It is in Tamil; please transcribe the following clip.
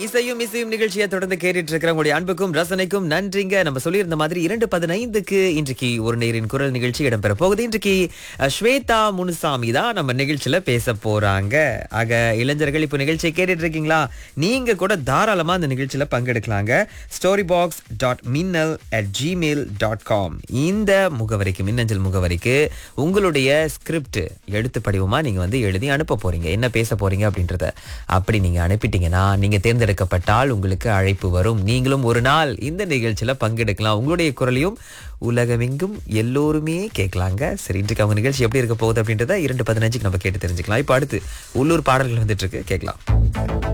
இசையும் இசையும் நிகழ்ச்சியை தொடர்ந்து கேட்டுட்டு இருக்கிற உங்களுடைய அன்புக்கும் ரசனைக்கும் நன்றிங்க நம்ம சொல்லியிருந்த மாதிரி இரண்டு பதினைந்துக்கு இன்றைக்கு ஒரு நேரின் குரல் நிகழ்ச்சி இடம்பெற போகுது இன்றைக்கு அஹ், ஸ்வேதா முனுசாமி தான் நம்ம நிகழ்ச்சியில பேச போறாங்க ஆக இளைஞர்கள் இப்போ நிகழ்ச்சியை கேட்டுட்டு இருக்கீங்களா நீங்க கூட தாராளமா அந்த நிகழ்ச்சியில பங்கெடுக்கலாங்க ஸ்டோரி பாக்ஸ் டாட் மின்னல் அட் ஜிமெயில் டாட் காம் இந்த முகவரிக்கு மின்னஞ்சல் முகவரிக்கு உங்களுடைய ஸ்கிரிப்ட் எழுத்து படிவமா நீங்க வந்து எழுதி அனுப்ப போறீங்க என்ன பேச போறீங்க அப்படின்றத அப்படி நீங்க அனுப்பிட்டீங்கன்னா நீங்க தேர்ந்தெடுக்கப்பட்டால் உங்களுக்கு அழைப்பு வரும் நீங்களும் ஒரு நாள் இந்த நிகழ்ச்சியில பங்கெடுக்கலாம் உங்களுடைய குரலையும் உலகமெங்கும் எல்லோருமே கேட்கலாங்க சரி இன்றைக்கு அவங்க நிகழ்ச்சி எப்படி இருக்க போகுது அப்படின்றத இரண்டு பதினஞ்சுக்கு நம்ம கேட்டு தெரிஞ்சுக்கலாம் இப்போ அடுத்து உள்ளூர் பாடல்கள் வந்துட்டு இருக்கு கேட்கலாம்